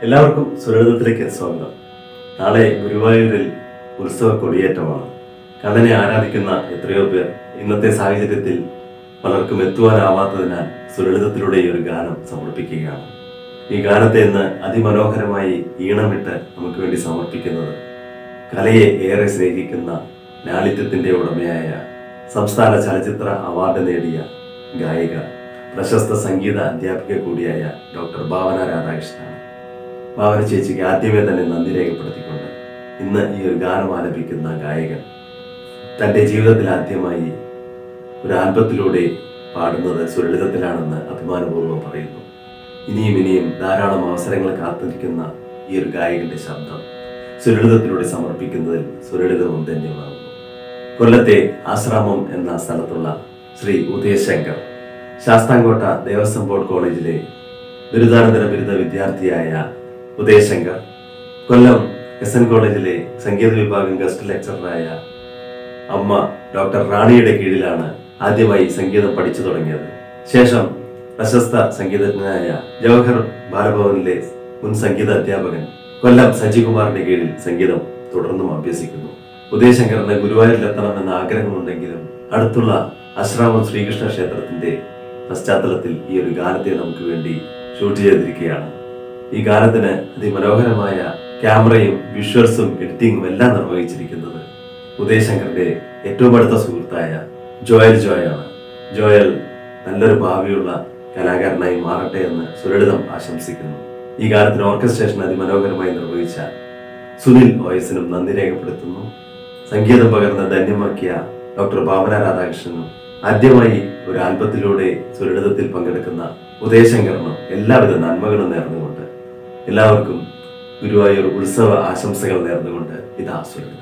എല്ലാവർക്കും സുരളിതത്തിലേക്ക് സ്വാഗതം നാളെ ഗുരുവായൂരിൽ ഉത്സവ കൊടിയേറ്റമാണ് കണ്ണനെ ആരാധിക്കുന്ന എത്രയോ പേർ ഇന്നത്തെ സാഹചര്യത്തിൽ പലർക്കും എത്തുവാനാവാത്തതിനാൽ സുരളിതത്തിലൂടെ ഈ ഒരു ഗാനം സമർപ്പിക്കുകയാണ് ഈ ഗാനത്തെ ഇന്ന് അതിമനോഹരമായി ഈണമിട്ട് നമുക്ക് വേണ്ടി സമർപ്പിക്കുന്നത് കലയെ ഏറെ സ്നേഹിക്കുന്ന ലാളിത്യത്തിന്റെ ഉടമയായ സംസ്ഥാന ചലച്ചിത്ര അവാർഡ് നേടിയ ഗായിക പ്രശസ്ത സംഗീത അധ്യാപിക കൂടിയായ ഡോക്ടർ ഭാവന രാധാകൃഷ്ണനാണ് ഭാവന ചേച്ചിക്ക് ആദ്യമേ തന്നെ നന്ദി രേഖപ്പെടുത്തിക്കൊണ്ട് ഇന്ന് ഈ ഒരു ഗാനം ആലപിക്കുന്ന ഗായകൻ തൻ്റെ ജീവിതത്തിൽ ആദ്യമായി ഒരു ആൽബത്തിലൂടെ പാടുന്നത് സുരളിതത്തിലാണെന്ന് അഭിമാനപൂർവ്വം പറയുന്നു ഇനിയും ഇനിയും ധാരാളം അവസരങ്ങൾ കാത്തിരിക്കുന്ന ഈ ഒരു ഗായകന്റെ ശബ്ദം സുരളിതത്തിലൂടെ സമർപ്പിക്കുന്നതിൽ സുരളിതവും ധന്യമാകുന്നു കൊല്ലത്തെ ആശ്രാമം എന്ന സ്ഥലത്തുള്ള ശ്രീ ഉദയശങ്കർ ശാസ്താംകോട്ട ദേവസ്വം ബോർഡ് കോളേജിലെ ബിരുദാനന്തര ബിരുദ വിദ്യാർത്ഥിയായ ഉദയശങ്കർ കൊല്ലം എസ് എൻ കോളേജിലെ സംഗീത വിഭാഗം ഗസ്റ്റ് ലെക്ചററായ അമ്മ ഡോക്ടർ റാണിയുടെ കീഴിലാണ് ആദ്യമായി സംഗീതം പഠിച്ചു തുടങ്ങിയത് ശേഷം പ്രശസ്ത സംഗീതജ്ഞനായ ജവഹർ ബാലഭവനിലെ മുൻ സംഗീത അധ്യാപകൻ കൊല്ലം സജികുമാറിന്റെ കീഴിൽ സംഗീതം തുടർന്നും അഭ്യസിക്കുന്നു ഉദയശങ്കറിന് ഗുരുവായൂരിലെത്തണമെന്ന ആഗ്രഹമുണ്ടെങ്കിലും അടുത്തുള്ള അശ്രാമം ശ്രീകൃഷ്ണ ക്ഷേത്രത്തിന്റെ പശ്ചാത്തലത്തിൽ ഈ ഒരു ഗാനത്തെ നമുക്ക് വേണ്ടി ഷൂട്ട് ചെയ്തിരിക്കുകയാണ് ഈ ഗാനത്തിന് അതിമനോഹരമായ ക്യാമറയും വിഷ്വൽസും എഡിറ്റിംഗും എല്ലാം നിർവഹിച്ചിരിക്കുന്നത് ഉദയശങ്കറിന്റെ ഏറ്റവും അടുത്ത സുഹൃത്തായ ജോയൽ ജോയാണ് ജോയൽ നല്ലൊരു ഭാവിയുള്ള കലാകാരനായി മാറട്ടെ എന്ന് സുരളിതം ആശംസിക്കുന്നു ഈ ഗാനത്തിന് ഓർക്കസ്ട്രേഷൻ അതിമനോഹരമായി നിർവഹിച്ച സുനിൽ ഓയസിനും നന്ദി രേഖപ്പെടുത്തുന്നു സംഗീതം പകർന്ന് ധന്യമാക്കിയ ഡോക്ടർ ഭാവന രാധാകൃഷ്ണനും ആദ്യമായി ഒരു ആൽബത്തിലൂടെ സുരളിതത്തിൽ പങ്കെടുക്കുന്ന ഉദയശങ്കറിനും എല്ലാവിധ നന്മകളും നേർന്നുകൊണ്ട് എല്ലാവർക്കും ഗുരുവായൂർ ഉത്സവ ആശംസകൾ നേർന്നുകൊണ്ട് ഇതാ സുരളിതം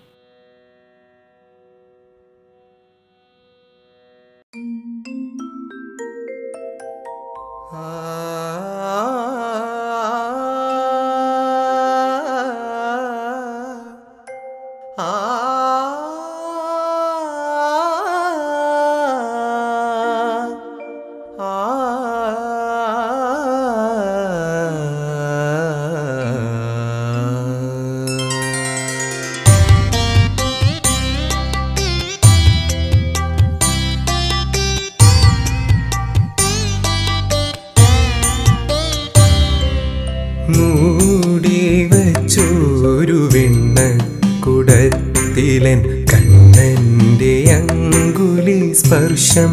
മൂടി വച്ചൊരു വെണ്ണ കുടത്തിലൻ കണ്ണന്റെ അങ്കുലി സ്പർശം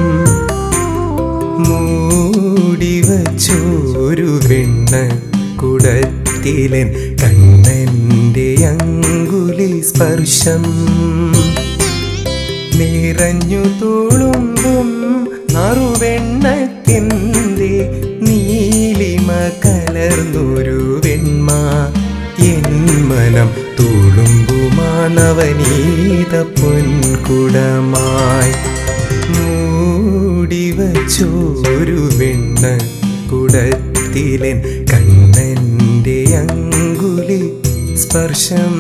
മൂടി വച്ചൊരു വെണ്ണ കുടത്തിലൻ കണ്ണന്റെ അങ്കുലി സ്പർശം നിറഞ്ഞു തുളുമ്പും നറുവെണ്ണത്തിൻ്റെ നീലിമ കലർന്നൊരു വെണ്മ എൻ മനം തുളുമ്പുമാനവനീത പൊൻകുടമായി മൂടി വച്ചൊരു വെണ്ണ കുടത്തിലൻ കണ്ണൻ്റെ അങ്കുലി സ്പർശം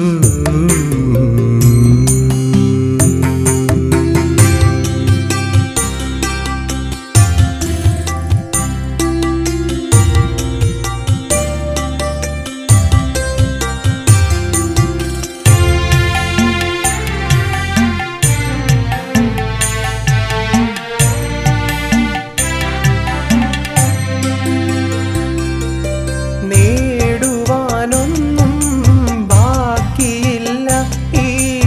നേടുവാനൊന്നും ബാക്കിയില്ല ഈ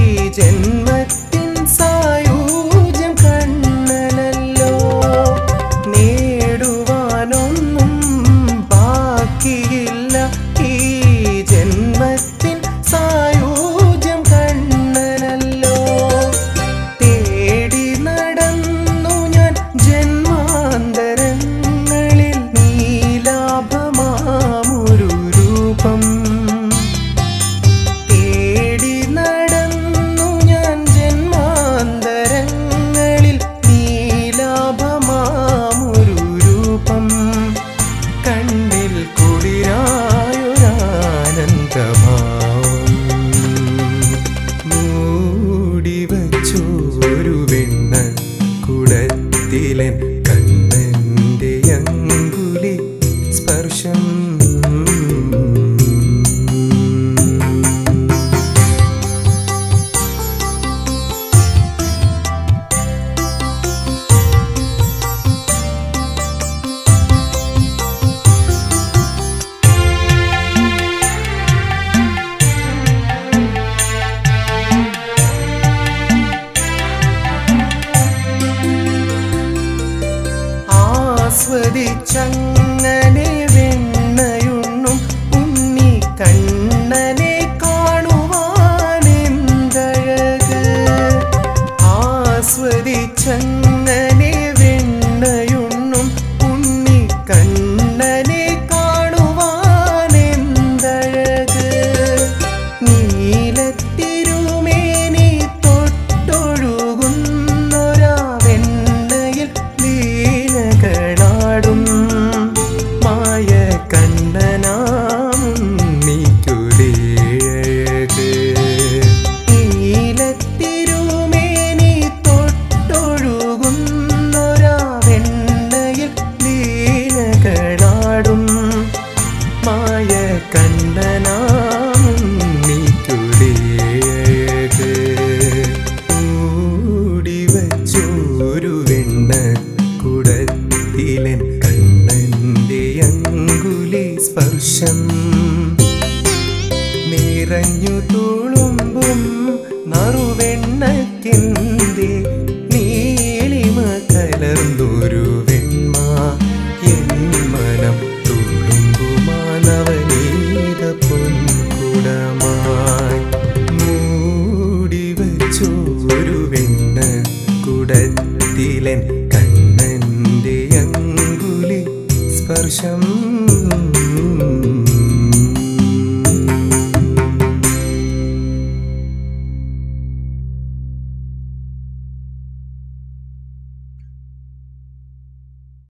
ആസ്വദിച്ചങ്ങനെ വെണ്ണയുണ്ണും ഉണ്ണി കണ്ണനെ കാണുവാനെന്തഴക് ആസ്വദിച്ചങ്ങനെ വെണ്ണയുണ്ണും ഉണ്ണി കണ്ണനെ കാണുവാനെന്തഴക് നീലത്തിരുമേനി തൊട്ടൊഴുകുന്നൊരാ വെണ്ണയിൽ ലീലകളാടും മായ കണ്ണനാമുന്നിക്കുതേഴക് നീലത്തിരുമേനി തൊട്ടൊഴുകുന്നൊരാ വെണ്ണയിൽ ലീലകളാടും മായ കണ്ണനാമുന്നിക്കുതേഴക് മൂടിവച്ചോരു വെണ്ണ കുടത്തിലൻ കണ്ണന്റെ അങ്കുലി സ്പർശം നിറഞ്ഞു തുളുമ്പും നറുവെണ്ണക്കിന്റെ നീലിമ കലർന്നൊരു വെണ്മ എൻ മനം തുളുമ്പുമാനവനീത പൊൻകുടമായി മൂടി വച്ചോരു വെണ്ണ കുടത്തിലൻ കണ്ണന്റെ അങ്കുലി സ്പർശം